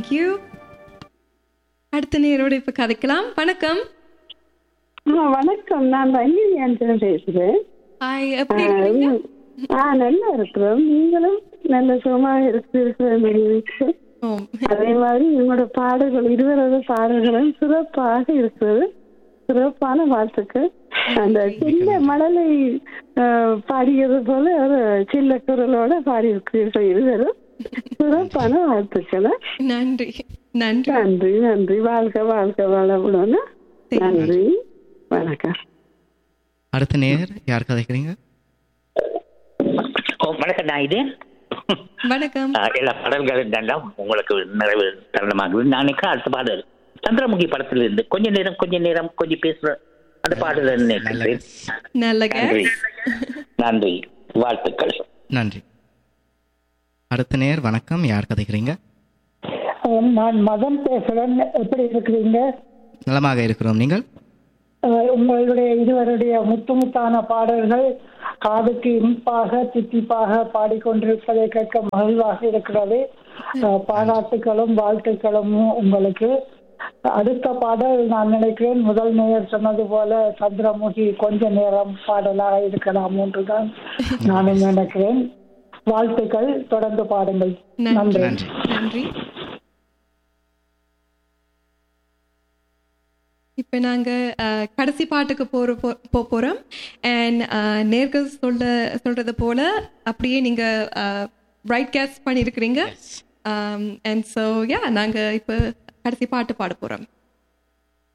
Thank you அடுத்த நேரோட இப்ப கதைக்கலாம் வணக்கம் ஆ, வணக்கம் நான் ரஞ்சினி அஞ்சன் பேசுறேன் ஹாய் எப்படி ஆ, இருக்கீங்க ம். ஆ நல்லா இருக்கிறோம் நீங்களும் நல்ல சுகமாக இருக்கிறீர்கள் ஓ அதே மாதிரி உங்களோட பாடல்கள் இருவரது பாடல்களும் சிறப்பாக இருக்கிறது சிறப்பான வாழ்த்துக்கள் அந்த சின்ன மழலை ஆ, பாடியது போல ஒரு சின்ன குரலோட பாடி இருக்கிறீர்கள் இருவரும் சிறப்பான வாழ்த்துக்கள் நன்றி நன்றி நன்றி நன்றி வாழ்க வாழ்க வளமுடன் நன்றி வணக்கம் அடுத்த நேர் யார் கதைக்கிறீங்க ஓ வணக்கம் நான் இது வணக்கம் ஆ, எல்லா பாடல்களும் எல்லாம் உங்களுக்கு நிறைவு தருணமாகுது நான் நினைக்கிறேன் அடுத்த பாடல் சந்திரமுகி படத்துல இருந்து கொஞ்ச நேரம் கொஞ்ச நேரம் கொஞ்சம் பேசுற அந்த பாடல் நினைக்கிறேன் நல்ல நன்றி கேஸ் நன்றி வாழ்த்துக்கள் நன்றி அடுத்த நேர் வணக்கம் யார் கதைக்கிறீங்க நான் மதன் பேசுறேன் எப்படி இருக்கிறீங்க நலமாக இருக்கிறோம் நீங்கள் அஹ் உங்களுடைய இருவருடைய முத்து முத்தான பாடல்கள் காதுக்கு இனிப்பாக தித்திப்பாக பாடிக்கொண்டிருப்பதை கேட்க மகிழ்வாக இருக்கிறது அஹ் பாராட்டுகளும் வாழ்த்துக்களும் உங்களுக்கு அடுத்த பாடல் நான் நினைக்கிறேன் முதல் நேயர் சொன்னது போல சந்திரமுகி கொஞ்ச நேரம் பாடலாக இருக்கலாம் என்றுதான் நானும் நினைக்கிறேன் வாழ்த்துக்கள் தொடர்ந்து பாடுங்கள் நன்றி நன்றி நன்றி இப்போ நாங்கள் கடைசி பாட்டுக்கு போகிற போ போகிறோம் அண்ட் நேர்கள் சொல்ல சொல்கிறது போல் அப்படியே நீங்கள் ரைட் கேஸ் பண்ணியிருக்கிறீங்க அண்ட் ஸோ யா நாங்கள் இப்போ கடைசி பாட்டு பாட போகிறோம்